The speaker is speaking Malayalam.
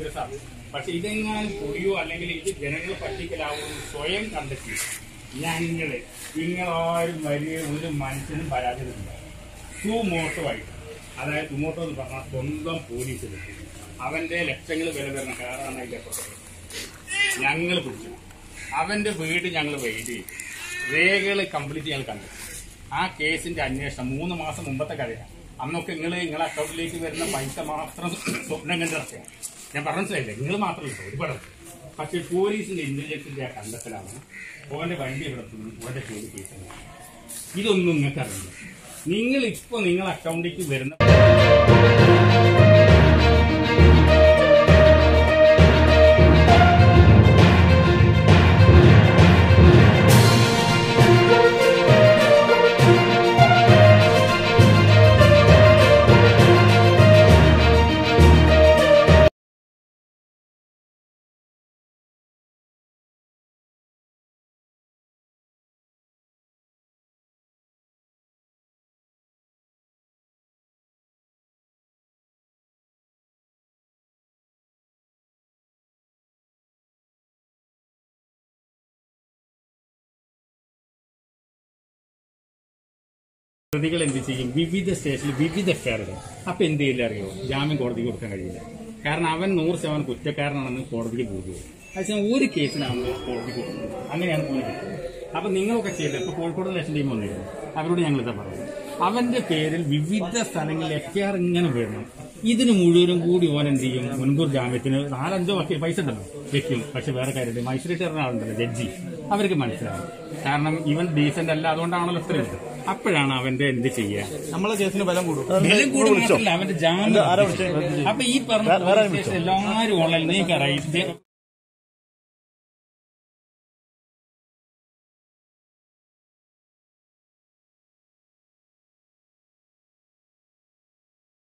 സാർ പക്ഷെ ഇതെങ്ങാനും പൊടിയോ അല്ലെങ്കിൽ ഇത് ജനങ്ങൾ പറ്റിക്കലാവുമെന്ന് സ്വയം കണ്ടെത്തി ഞങ്ങള് നിങ്ങളാരും വലിയ ഒരു മനുഷ്യനും പരാജയമില്ല സുമോട്ടോമായിട്ട് അതായത് സുമോട്ടോ എന്ന് പറഞ്ഞാൽ സ്വന്തം പോലീസ് അവന്റെ ലക്ഷങ്ങൾ വില വരുന്ന കാറാണ് അതിന്റെ പുറത്ത് ഞങ്ങൾ പിടിച്ചു അവന്റെ വീട് ഞങ്ങൾ വെയിറ്റ് ചെയ്തു രേഖകൾ കംപ്ലീറ്റ് ഞങ്ങൾ കണ്ടു ആ കേസിന്റെ അന്വേഷണം മൂന്ന് മാസം മുമ്പത്തെ കഥയാണ് അന്നൊക്കെ നിങ്ങൾ നിങ്ങളെ അക്കൗണ്ടിലേക്ക് വരുന്ന പൈസ മാത്രം സ്വപ്നം കണ്ട് നടക്കുകയാണ് ഞാൻ പറഞ്ഞില്ലേ നിങ്ങൾ മാത്രമല്ല ഒരുപാട് പക്ഷെ പോലീസിന്റെ ഇന്റലിജൻസിന്റെ ആ കണ്ടെത്തലാണ് ഓന്റെ വണ്ടി ഇവിടെ എത്തുന്നു ഓന്റെ ചോദ്യം കേസ് ഇതൊന്നും നിങ്ങൾക്ക് അറിയില്ല നിങ്ങൾ ഇപ്പൊ നിങ്ങൾ അക്കൗണ്ടിലേക്ക് വരുന്ന പ്രതികൾ എന്ത് ചെയ്യും വിവിധ സ്റ്റേഷനിൽ വിവിധ എഫ്ഐആറുകൾ അപ്പൊ എന്ത് ചെയ്യില്ല അറിയോ ജാമ്യം കോടതിക്ക് കൊടുക്കാൻ കഴിയില്ല കാരണം അവൻ നൂറ് ശതമാനം കുറ്റക്കാരനാണെന്ന് കോടതിക്ക് പോകും പക്ഷേ ഒരു കേസിനാണ് കോടതിക്ക് കൊടുക്കുന്നത് അങ്ങനെയാണ് പോകുന്നത് അപ്പൊ നിങ്ങളൊക്കെ ചെയ്തത് ഇപ്പൊ കോഴിക്കോട് ഇലക്ഷൻ ടീം വന്നിരുന്നു അവരോട് ഞങ്ങൾ ഇതാ പറയുന്നത് അവന്റെ പേരിൽ വിവിധ സ്ഥലങ്ങളിൽ എഫ്ഐആർ ഇങ്ങനെ വീഴണം ഇതിന് മുഴുവനും കൂടി ഓൻ എന്ത് ചെയ്യും മുൻകൂർ ജാമ്യത്തിന് നാലഞ്ചോ വക്കീൽ പൈസ ഉണ്ടല്ലോ വെക്കും പക്ഷെ വേറെ കാര്യമില്ല മജിസ്ട്രേറ്റ് പറഞ്ഞ ആളുണ്ടല്ലോ ജഡ്ജി അവർക്ക് മനസ്സിലാവും കാരണം ഇവൻ ഡീസന്റ് അല്ല അതുകൊണ്ടാണല്ലോ ഇത്രയും ഇത്. അപ്പോഴാണ് അവന്റെ എന്ത് ചെയ്യുക നമ്മളെ കേസിന് ബലം കൂടും ബലം കൂടി മാത്രമല്ല അവന്റെ ജാമ്യം അപ്പൊ ഈ പറഞ്ഞ എല്ലാവരും ഓൺലൈൻ നീക്കറായി